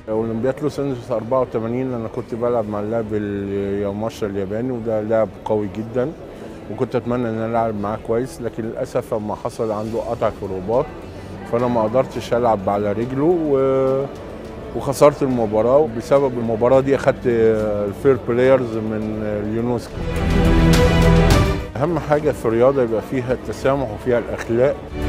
اولمبياد لوس انجلوس 84 انا كنت بلعب مع اللاعب الياماشا الياباني وده لاعب قوي جدا وكنت اتمنى ان انا العب معاه كويس لكن للاسف لما حصل عنده قطع في الرباط فانا ما قدرتش العب على رجله و... وخسرت المباراه وبسبب المباراه دي اخدت الفير بلايرز من اليونسكو اهم حاجه في الرياضه يبقى فيها التسامح وفيها الاخلاق